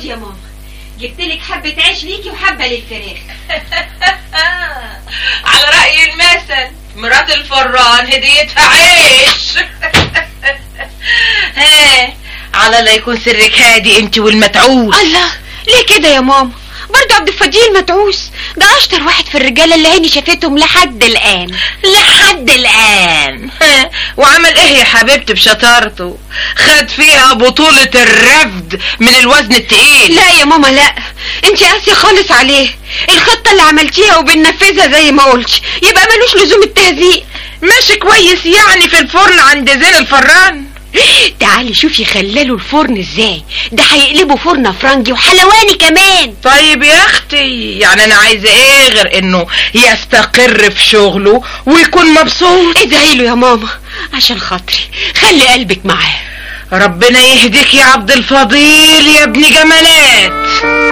خدي يا ماما جبت لك حبة عيش ليكي وحبة للفراخ على رأي المثل مرات الفران هديتها عيش ها على لا يكون سرك هادي انت والمتعوس الله ليه كده يا ماما برضه عبد الفضيل متعوس ده اشطر واحد في الرجاله اللي عيني شافتهم لحد الان لحد الآن ها، وعمل ايه يا حبيبتي بشطارته خد فيها بطولة الرفد من الوزن التقيل لا يا ماما لا انت قاسيه خالص عليه الخطه اللي عملتيها وبننفذها زي ما قلتش يبقى ملوش لزوم التهزيق ماشي كويس يعني في الفرن عند زين الفران تعالي شوفي خلاله الفرن ازاي ده هيقلبه فرن فرنجي وحلواني كمان طيب يا اختي يعني انا عايزه ايه غير انه يستقر في شغله ويكون مبسوط ادعي له يا ماما عشان خاطري خلي قلبك معاه ربنا يهديك يا عبد الفضيل يا ابن جمالات